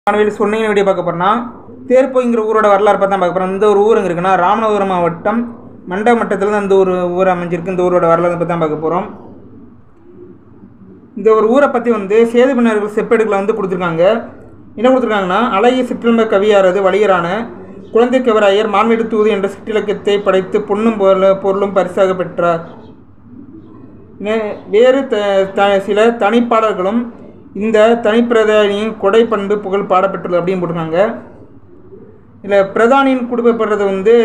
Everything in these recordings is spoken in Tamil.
மாணவியில் சொன்னீங்க வீடியோ பார்க்க போறோம்னா தேர்ப்போங்கிற ஊரோட வரலாறு பார்த்தா பார்க்க போறோம் இந்த ஒரு ஊர் எங்க இருக்குன்னா ராமநாதபுரம் மாவட்டம் மண்டமட்டத்தில் தான் இந்த ஒரு ஊர் அமைஞ்சிருக்கு இந்த ஊரோட வரலாறு பற்றி தான் பார்க்க போகிறோம் இந்த ஒரு ஊரை பற்றி வந்து சேது மன்னர்கள் செப்பேடுகளை வந்து கொடுத்துருக்காங்க என்ன கொடுத்துருக்காங்கன்னா அழகிய சிற்றிலம்ப கவியாரது வழியரான குழந்தை கவராயர் மான்மீடு தூது என்ற சிற்றிலக்கியத்தை படைத்து பொன்னும் பொருள் பொருளும் பரிசாக பெற்றார் நே- வேறு த த சில தனிப்பாடல்களும் இந்த தனிப்பிரதானியின் கொடை பண்பு புகழ் பாடப்பெற்றுள்ளது அப்படின்னு போட்டிருக்காங்க இதில் பிரதானியின் கொடுக்கப்படுறது வந்து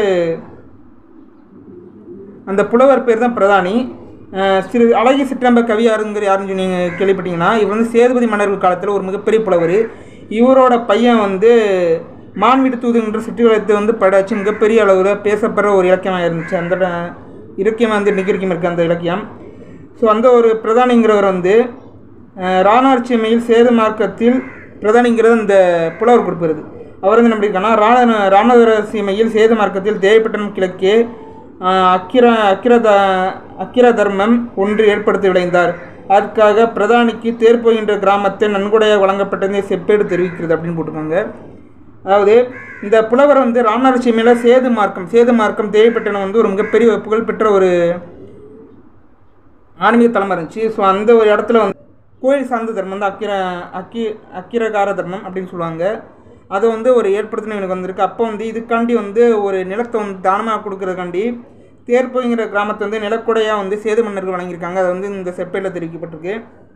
அந்த புலவர் பேர் தான் பிரதானி அஹ் சிறு அழகிய சிற்றம்ப கவியாருங்கிற யாருன்னு சொன்னீங்க கேள்விப்பட்டீங்கன்னா இவர் வந்து சேதுபதி மன்னர்கள் காலத்தில் ஒரு மிகப்பெரிய புலவர் இவரோட பையன் வந்து மான்வீடு தூதுங்கிற சிற்றிலத்தை வந்து படைச்சு மிகப்பெரிய அளவில் பேசப்படுற ஒரு இலக்கியமாக இருந்துச்சு அந்த ட- இலக்கியம் வந்து இன்னைக்கு வரைக்கும் இருக்குது அந்த இலக்கியம் ஸோ அந்த ஒரு பிரதானிங்கிறவர் வந்து அஹ், ராணாட்சிமையில் சேது மார்க்கத்தில் பிரதானிங்கிறது அந்த புலவர் கொடுப்பது அவர் வந்து நம்ம இருக்காங்கன்னா ராண ராமநாதர சீமையில் சேது மார்க்கத்தில் தேவைப்பட்டனம் கிழக்கே அஹ், அக்கிர அக்கிரத அக்கிர தர்மம் ஒன்று ஏற்படுத்தி விளைந்தார் அதற்காக பிரதானிக்கு தேர்ப்போகின்ற கிராமத்தை நன்கொடையாக வழங்கப்பட்டதை செப்பேடு தெரிவிக்கிறது அப்படின்னு போட்டிருக்காங்க அதாவது இந்த புலவர் வந்து ராமநாத சீமையில் சேது மார்க்கம் சேது மார்க்கம் தேவைப்பட்டனம் வந்து ஒரு மிகப்பெரிய புகழ்பெற்ற ஒரு ஆன்மீக தலமாக இருந்துச்சு ஸோ அந்த ஒரு இடத்துல வந்து கோயில் சார்ந்த தர்மம் வந்து அக்கிர அக்கி அக்கிரகார தர்மம் அப்படின்னு சொல்லுவாங்க அதை வந்து ஒரு ஏற்படுத்தின எனக்கு வந்திருக்கு அப்போ வந்து இதுக்காண்டி வந்து ஒரு நிலத்தை வந்து தானமாக கொடுக்கறதுக்காண்டி தேர்ப்போங்கிற கிராமத்தை வந்து நிலக்கொடையாக வந்து சேது மன்னர்கள் வழங்கியிருக்காங்க அது வந்து இந்த செப்பேட்டில் தெரிவிக்கப்பட்டிருக்கு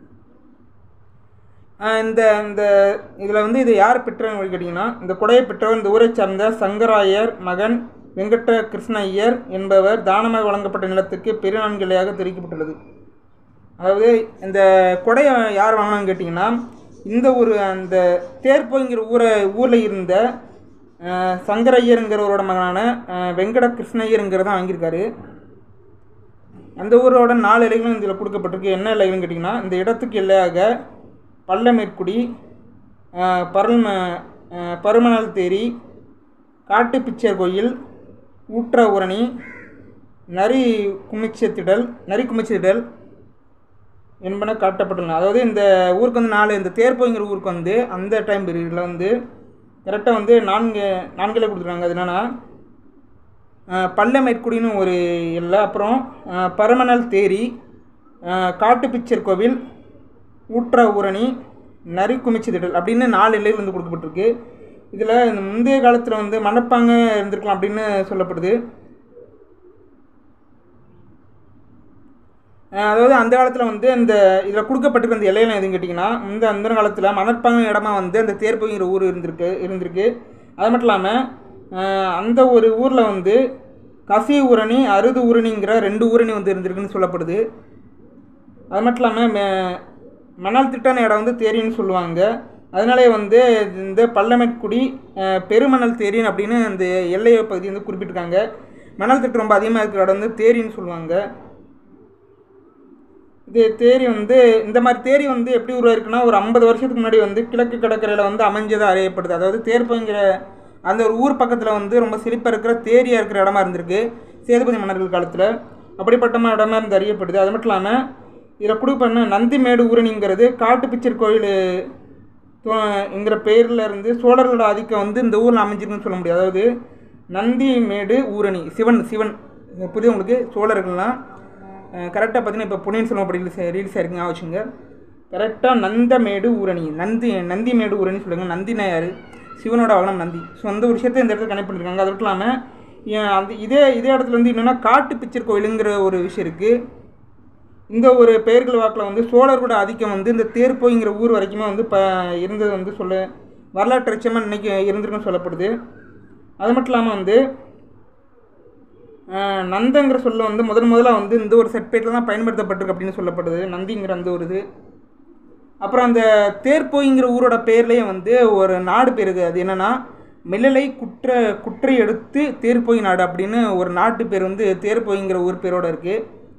ஆஹ் இந்த இந்த இதில் வந்து இது யார் பெற்றவங்க கேட்டிங்கன்னா இந்த கொடையை பெற்றவர் இந்த ஊரை சார்ந்த சங்கராயர் மகன் வெங்கட்ட கிருஷ்ண ஐயர் என்பவர் தானமாக வழங்கப்பட்ட நிலத்துக்கு பெருநான்கிளையாக தெரிவிக்கப்பட்டுள்ளது அதாவது இந்த கொடையை யார் வாங்கினான்னு கேட்டிங்கன்னா இந்த ஒரு அந்த தேர்ப்போங்கிற ஊரை ஊரில் இருந்த ஆஹ் சங்கரையருங்கிறவரோட மகனான ஆஹ் வெங்கட கிருஷ்ணய்யருங்கிறத வாங்கியிருக்காரு அந்த ஊரோட நாலு இலைகளும் இதில் கொடுக்கப்பட்டிருக்கு என்ன இலைகள்னு கேட்டிங்கன்னா இந்த இடத்துக்கு எல்லையாக பள்ளமேற்குடி ஆஹ் பரும ஆஹ் பருமணல் தேரி காட்டுப்பிச்சர் கோயில் ஊற்ற ஊரணி நரி குமிச்சத்திடல் நரி குமிச்சத்திடல் என்பன காட்டப்பட்டுள்ளன அதாவது இந்த ஊருக்கு வந்து நாலு இந்த தேர்ப்போங்கிற ஊருக்கு வந்து அந்த டைம் பீரியடில் வந்து கரெக்டாக வந்து நான்கு நான்கில் கொடுத்துருக்காங்க அது என்னென்னா பள்ளமேற்குடின்னு ஒரு எல்லை அப்புறம் அஹ், பரமணல் தேரி அஹ், காட்டுப்பிச்சர் கோவில் ஊற்ற ஊரணி நரி குமிச்சிதிடல் அப்படின்னு நாலு எல்லைகள் வந்து கொடுக்கப்பட்டிருக்கு இதில் இந்த முந்தைய காலத்தில் வந்து மணப்பாங்க இருந்திருக்கலாம் அப்படின்னு சொல்லப்படுது அஹ் அதாவது அந்த காலத்தில் வந்து இந்த இதில் கொடுக்கப்பட்டிருக்க அந்த எல்லையெல்லாம் எதுன்னு கேட்டிங்கன்னா இந்த அந்த காலத்தில் மணற்பாங்க இடமா வந்து அந்த தேர்ப்புங்கிற ஊர் இருந்திருக்கு இருந்திருக்கு அது மட்டும் இல்லாமல் அந்த ஒரு ஊரில் வந்து கசி ஊரணி அறுது ஊரணிங்கிற ரெண்டு ஊரணி வந்து இருந்திருக்குன்னு சொல்லப்படுது அது மட்டும் இல்லாமல் மெ- மணல் திட்டான இடம் வந்து தேரின்னு சொல்லுவாங்க அதனாலே வந்து இந்த பள்ளமேற்குடி அஹ், பெருமணல் தேரின் அப்படின்னு அந்த எல்லை பகுதி வந்து குறிப்பிட்டிருக்காங்க மணல் திட்டு ரொம்ப அதிகமாக இருக்கிற இடம் வந்து தேரின்னு சொல்லுவாங்க இது தேரி வந்து இந்த மாதிரி தேரி வந்து எப்படி உருவாயிருக்குன்னா ஒரு ஐம்பது வருஷத்துக்கு முன்னாடி வந்து கிழக்கு கடற்கரையில் வந்து அமைஞ்சதாக அறியப்படுது அதாவது தேர்ப்பங்கிற அந்த ஒரு ஊர் பக்கத்தில் வந்து ரொம்ப செழிப்பாக இருக்கிற தேரியாக இருக்கிற இடமா இருந்திருக்கு சேதுபதி மன்னர்கள் காலத்தில் அப்படிப்பட்ட மா- இடமா இருந்து அறியப்படுது அது மட்டும் இல்லாமல் இதில் கொடுப்பண்ண நந்திமேடு ஊரணிங்கிறது காட்டு பிச்சர் கோயில் என்கிற பெயரில் இருந்து சோழர்களோட ஆதிக்கம் வந்து இந்த ஊரில் அமைஞ்சிருக்குன்னு சொல்ல முடியாது அதாவது நந்திமேடு ஊரணி சிவன் சிவன் புரியுது உங்களுக்கு சோழர்கள்லாம் கரெக்டாக பார்த்தீங்கன்னா இப்போ பொன்னியின் செல்வன் படி ரிலீஸ் ரிலீஸ் ஆயிருக்குங்க ஞாபகம் வச்சுங்க கரெக்டாக நந்தமேடு ஊரணி நந்தி நந்திமேடு ஊரணி சொல்லுங்க நந்தினா யார் சிவனோட வாகனம் நந்தி ஸோ அந்த ஒரு விஷயத்தை இந்த இடத்துல கனெக்ட் பண்ணியிருக்காங்க அது மட்டும் இல்லாமல் ஏன் அந்த இதே இதே இடத்துல வந்து என்னென்னா காட்டு பிச்சர் கோயிலுங்கிற ஒரு விஷயம் இருக்குது இந்த ஒரு பெயர்கள் வாக்கில் வந்து சோழர்களோட ஆதிக்கம் வந்து இந்த தேர்ப்போங்கிற ஊர் வரைக்குமே வந்து இப்போ இருந்தது வந்து சொல்ல வரலாற்று நிச்சயமாக இன்னைக்கு இருந்திருக்குன்னு சொல்லப்படுது அது மட்டும் இல்லாமல் வந்து ஆஹ், நந்தங்கிற சொல்ல வந்து முதன் முதலாக வந்து இந்த ஒரு செட்பேட்டில் தான் பயன்படுத்தப்பட்டிருக்கு அப்படின்னு சொல்லப்படுது நந்திங்கிற அந்த ஒரு இது அப்புறம் அந்த தேர்ப்போய்ங்கிற ஊரோட பேர்லேயே வந்து ஒரு நாடு பேர் இருக்குது அது என்னென்னா மில்லலை குற்ற குற்றை எடுத்து தேர்ப்போய் நாடு அப்படின்னு ஒரு நாட்டு பேர் வந்து தேர்ப்போய்ங்கிற ஊர் பேரோட இருக்குது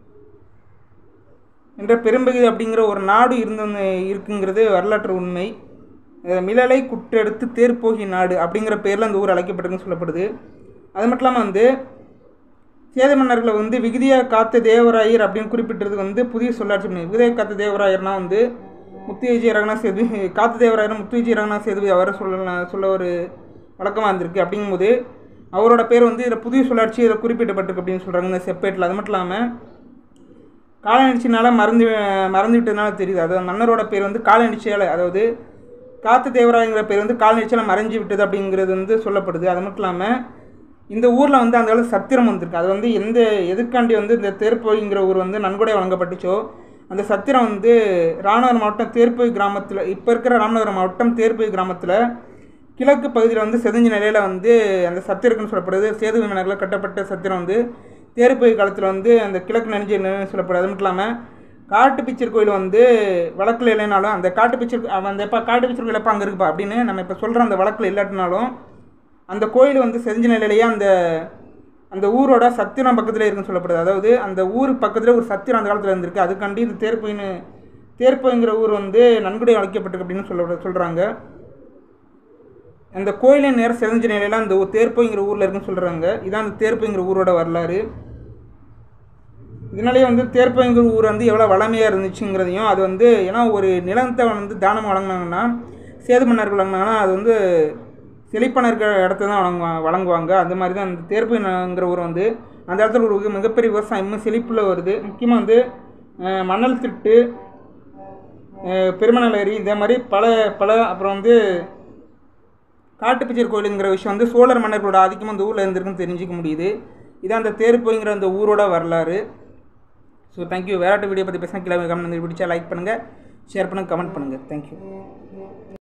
என்ற பெரும்பகுதி அப்படிங்கிற ஒரு நாடு இருந்து இருக்குங்கிறது வரலாற்று உண்மை அஹ் மிலலை குற்றெடுத்து தேர்ப்போகி நாடு அப்படிங்கிற பேரில் அந்த ஊர் அழைக்கப்பட்டிருக்குன்னு சொல்லப்படுது அது மட்டும் இல்லாமல் வந்து சேத மன்னர்களை வந்து விகுதியாக காத்த தேவராயர் அப்படின்னு குறிப்பிட்டது வந்து புதிய சொல்லாட்சி மொழி விகுதியாக காத்த தேவராயர்னா வந்து முத்து விஜய ரங்கநாத் சேதுபதி காத்து தேவராயர் முத்து விஜய ரங்கநாத் சேதுபதி அவரை சொல்ல சொல்ல ஒரு வழக்கமாக இருந்திருக்கு அப்படிங்கும்போது அவரோட பேர் வந்து இதில் புதிய சொல்லாட்சி இதில் குறிப்பிடப்பட்டிருக்கு அப்படின்னு சொல்கிறாங்க இந்த செப்பேட்டில் அது மட்டும் இல்லாமல் காலனிச்சினால மறந்து மறந்து விட்டதுனால தெரியுது அதாவது மன்னரோட பேர் வந்து காலனிச்சியால் அதாவது காத்து தேவராயங்கிற பேர் வந்து காலனிச்சியால் மறைஞ்சு விட்டது அப்படிங்கிறது வந்து சொல்லப்படுது அது மட்டும் இல்லாமல் இந்த ஊரில் வந்து அந்த காலத்து சத்திரம் வந்திருக்கு அது வந்து எந்த எதுக்காண்டி வந்து இந்த தேர்ப்போய்ங்கிற ஊர் வந்து நன்கொடை வழங்கப்பட்டுச்சோ அந்த சத்திரம் வந்து ராமநாதபுரம் மாவட்டம் தேர்ப்போய் கிராமத்தில் இப்போ இருக்கிற ராமநாதபுரம் மாவட்டம் தேர்ப்போய் கிராமத்தில் கிழக்கு பகுதியில் வந்து செதஞ்ச நிலையில் வந்து அந்த சத்திரம் இருக்குன்னு சொல்லப்படுது சேது விமனர்களால் கட்டப்பட்ட சத்திரம் வந்து தேர்ப்போய் காலத்தில் வந்து அந்த கிழக்கு நெஞ்சு நிலைன்னு சொல்லப்படுது அது மட்டும் இல்லாமல் காட்டு பிச்சர் கோயில் வந்து வழக்கில் இல்லைனாலும் அந்த காட்டு பிச்சர் அந்த இப்போ காட்டு பிச்சர் கோயில் எப்போ அங்கே இருக்குப்பா அப்படின்னு நம்ம இப்போ சொல்கிற அந்த வழக்கில் இல்லாட்டினாலும் அந்த கோயில் வந்து செஞ்ச நிலையிலேயே அந்த அந்த ஊரோட சத்திரம் பக்கத்தில் இருக்குன்னு சொல்லப்படுது அதாவது அந்த ஊர் பக்கத்தில் ஒரு சத்திரம் அந்த காலத்தில் இருந்திருக்கு அதுக்காண்டி இந்த தேர்ப்பொயின்னு தேர்ப்பொய்ங்கிற ஊர் வந்து நன்கொடை அழைக்கப்பட்டிருக்கு அப்படின்னு சொல்ல சொல்கிறாங்க அந்த கோயிலின் நேரம் செதஞ்ச நிலையில் அந்த ஊ- தேர்ப்பொய்ங்கிற ஊரில் இருக்குன்னு சொல்கிறாங்க இதான் அந்த தேர்ப்பொய்ங்கிற ஊரோட வரலாறு இதனாலேயே வந்து தேர்ப்பொய்ங்கிற ஊர் வந்து எவ்வளோ வளமையாக இருந்துச்சுங்கிறதையும் அது வந்து ஏன்னா ஒரு நிலத்தை வந்து தானம் வழங்கினாங்கன்னா சேது மன்னர்கள் வழங்கினாங்கன்னா அது வந்து செழிப்பான இருக்கிற இடத்த தான் வழங்குவா வழங்குவாங்க அந்த மாதிரி தான் அந்த தேர்ப்பொய்ங்கிற ஊர் வந்து அந்த இடத்துல ஒரு மிகப்பெரிய விவசாயம் இன்னும் செழிப்பில் வருது முக்கியமாக வந்து அஹ், மணல் திட்டு அஹ், பெருமணல் ஏரி இதே மாதிரி பல பல அப்புறம் வந்து காட்டுப்பிச்சர் கோயிலுங்கிற விஷயம் வந்து சோழர் மன்னர்களோட ஆதிக்கம் அந்த ஊரில் இருந்திருக்குன்னு தெரிஞ்சுக்க முடியுது இதான் அந்த தேர்ப்பொய்ங்கிற அந்த ஊரோட வரலாறு ஸோ தேங்க்யூ வேறாட்டு வீடியோ பற்றி பேசினா கிளம்பி கமெண்ட் பிடிச்சா லைக் பண்ணுங்கள் ஷேர் பண்ணுங்கள் கமெண்ட் பண்ணுங்கள் தேங்க்யூ